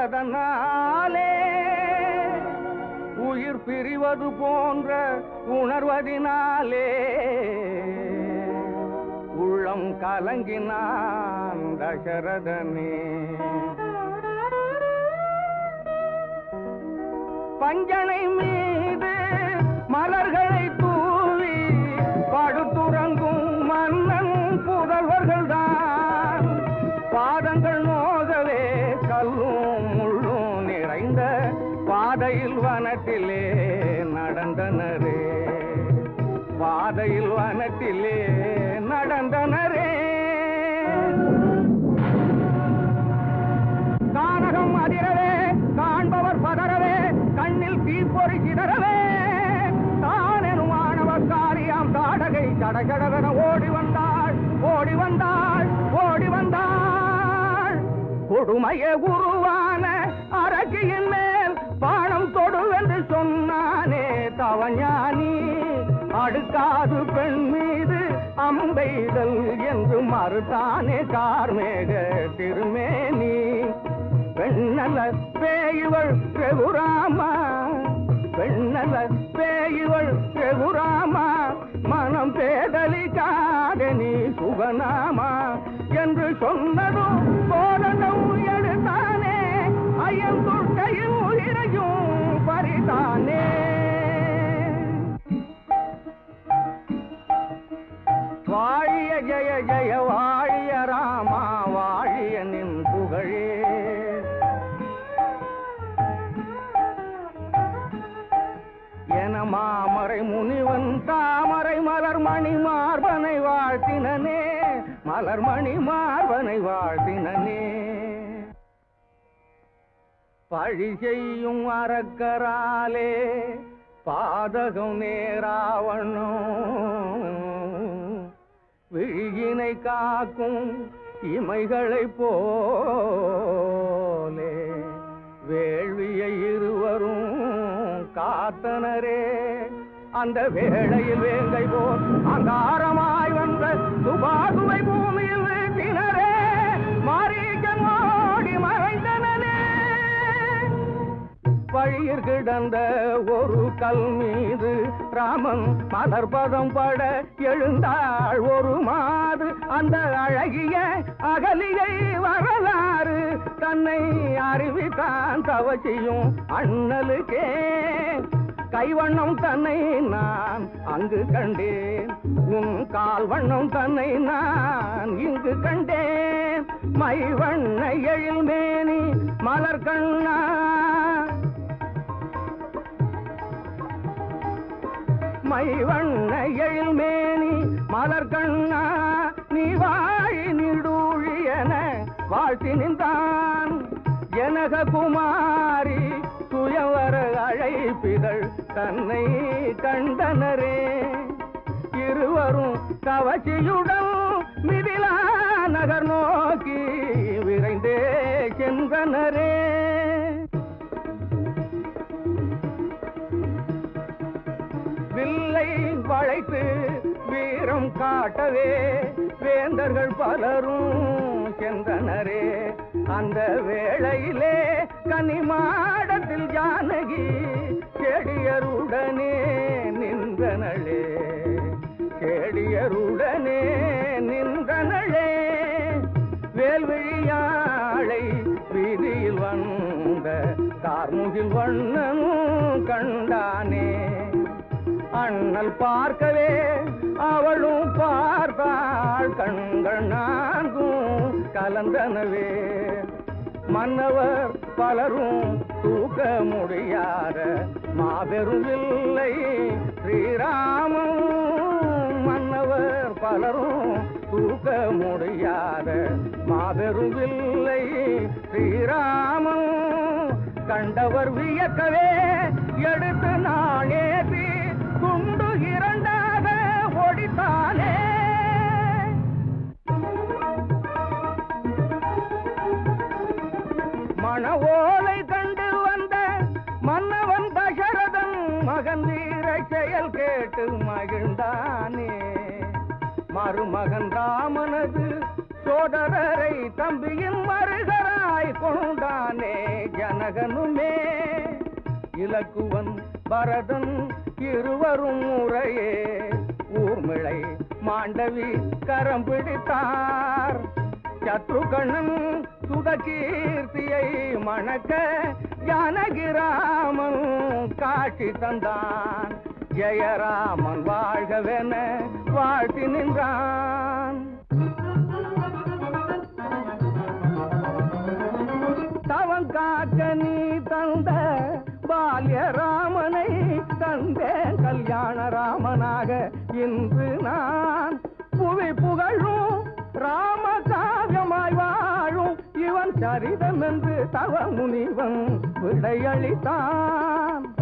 தசரதனாலே உயிர் பிரிவது போன்ற உணர்வதினாலே உள்ளம் கலங்கினான் தசரதனே பஞ்சனை மீது மலர்களை தூவி படுத்துறங்கும் மன்னன் புதல்வர்கள் தான் பாதங்கள் நோகவே கல்லும் முள்ளும் நிறைந்த பாதையில் வனத்திலே நடந்தனரே பாதையில் வனத்திலே நடந்தனரே கானகம் அதிரவே காண்பவர் பதறவே கண்ணில் தீப்பொறி சிதறவே தானெனும் மாணவர் காரியாம் தாடகை சடகடவென ஓடி வந்தாள் ஓடி வந்தாள் ஓடி வந்தாள் கொடுமைய உருவான அரசியின் மேல் பானம் தொடுவென்று சொன்னானே தவஞானி அடுக்காது பெண் மீது அம்பெய்தல் என்று மறுத்தானே கார்மேக திருமேனி பெண்ணல்ல பேய்வள் ரகுராமா பெண்ணல்ல பேய்வள் ரகுராமா மனம் பேதலிக்காத நீ சுகநாமா என்று சொன்னதும் போதனும் எடுத்தானே ஐயம் துர்க்கையும் உயிரையும் பறித்தானே வாழிய ஜெய ஜெய வாழிய ராமா வாழிய நின் புகழே என மாமரை முனிவன் தாமரை மலர் மணி மார்பனை வாழ்த்தினனே மலர் மணி மார்பனை வாழ்த்தினனே பழி செய்யும் அறக்கராலே பாதகம் நேராவண்ணும் விழியினை காக்கும் இமைகளைப் போலே வேள்வியை இருவரும் காத்தனரே அந்த வேளையில் வேங்கை போல் அங்காரமாய் வந்த சுபாகுவை பூமியில் வீழ்த்தினரே மாரீகன் ஓடி மறைந்தனே வழியில் கிடந்த ஒரு கல் மீது ராமன் மலர்பதம் பட எழுந்தாள் ஒரு மாது அந்த அழகிய அகலியை வரலாறு தன்னை அறிவித்தான் தவசியும் அண்ணலுக்கே கைவண்ணம் தன்னை நான் அங்கு கண்டேன் உன் கால் வண்ணம் தன்னை நான் இங்கு கண்டேன் மை வண்ண எழில் மேனி மலர் கண்ணா மை வண்ண எழில் மேனி மலர் கண்ணா நீ வாழி நிடூழியன வாழ்த்தி நின்றான் எனக குமாரி சுயவர அழைப்பிதழ் தன்னை கண்டனரே இருவரும் கவச்சியுடன் மிதிலா நகர் நோக்கி விரைந்தே சென்றனரே வில்லை வளைத்து வீரம் காட்டவே வேந்தர்கள் பலரும் சென்றனரே அந்த வேளையிலே கனிமாடத்தில் ஜானகி செடியருடனே நின்றனளே செடியருடனே நின்றனளே வேல்விழியாளை வீதியில் வந்த கார்முகில் வண்ணனும் கண்டானே அண்ணல் பார்க்கவே அவளும் பார்த்தாள் கண்கள் நான்கும் கலந்தனவே மன்னவர் பலரும் தூக்க முடியாத மாபெரும் வில்லை ஸ்ரீராமன் மன்னவர் பலரும் தூக்க முடியாத மாபெரும் வில்லை ஸ்ரீராமன் கண்டவர் வியக்கவே எடுத்து நாளேசி குண்டு இரண்டாக ஒடித்தானே மணவோலை கண்டு வந்த மன்னவன் தசரதன் மகன் வீர செயல் கேட்டு மகிழ்ந்தானே மருமகன் ராமனது சோதரரை தம்பியின் மருகராய் கொண்டானே ஜனகனுமே இலக்குவன் பரதன் இருவரும் முறையே ஊர்மிளை மாண்டவி கரம் பிடித்தார் சத்ருகணன் சுதகீர்த்தியை மணக்க ஜானகிராமன் காட்சி தந்தான் ஜெயராமன் வாழ்கவென வாழ்த்தி நின்றான் தவம் காக்க நீ தந்த பால்யராமனை தந்தேன் கல்யாண ராமனாக இன்று நான் புவி புகழும் ராம காவியமாய் வாழும் இவன் சரிதம் என்று தவ முனிவன் விடையளித்தான்